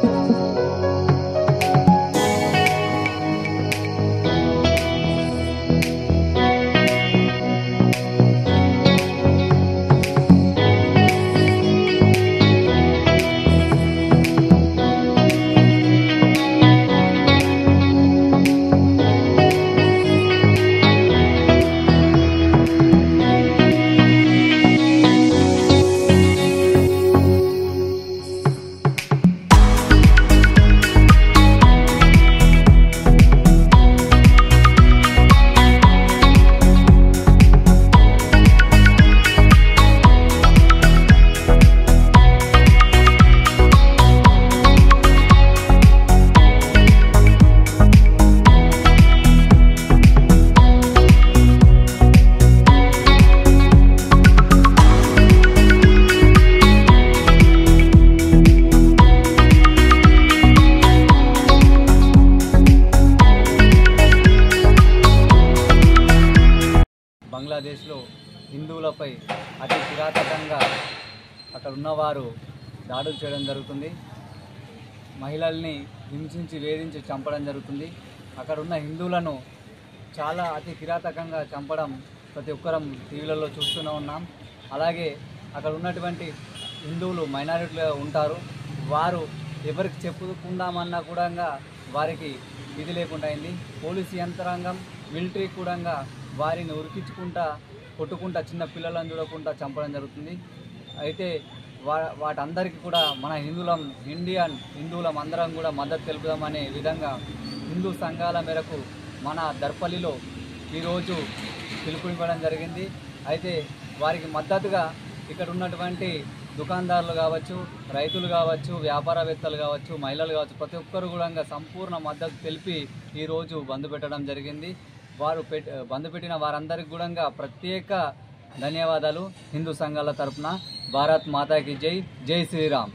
బంగ్లాదేశ్లో హిందువులపై అతి కిరాతకంగా అక్కడ ఉన్నవారు దాడులు చేయడం జరుగుతుంది మహిళల్ని హింసించి వేధించి చంపడం జరుగుతుంది అక్కడ ఉన్న హిందువులను చాలా అతి కిరాతకంగా చంపడం ప్రతి ఒక్కరం టీవీలలో చూస్తూనే ఉన్నాం అలాగే అక్కడ ఉన్నటువంటి హిందువులు మైనారిటీలో ఉంటారు వారు ఎవరికి చెప్పుకుందామన్నా కూడా వారికి ఇది లేకుండా అయింది పోలీసు యంత్రాంగం మిలిటరీ కూడా వారిని ఉరికించుకుంటా కొట్టుకుంటా చిన్న పిల్లలను చూడకుండా చంపడం జరుగుతుంది అయితే వా వాటందరికీ కూడా మన హిందువులం ఇండియన్ హిందువులం అందరం కూడా మద్దతు తెలుపుదామనే విధంగా హిందూ సంఘాల మేరకు మన దర్పల్లిలో ఈరోజు పిలుపునివ్వడం జరిగింది అయితే వారికి మద్దతుగా ఇక్కడ ఉన్నటువంటి దుకాణదారులు కావచ్చు రైతులు కావచ్చు వ్యాపారవేత్తలు కావచ్చు మహిళలు కావచ్చు ప్రతి ఒక్కరు కూడా సంపూర్ణ మద్దతు తెలిపి ఈరోజు బంద్ పెట్టడం జరిగింది వారు పెట్ బంద్ పెట్టిన వారందరికీ కూడా ప్రత్యేక ధన్యవాదాలు హిందూ సంఘాల తరపున భారత్ మాతాకి జై జై శ్రీరామ్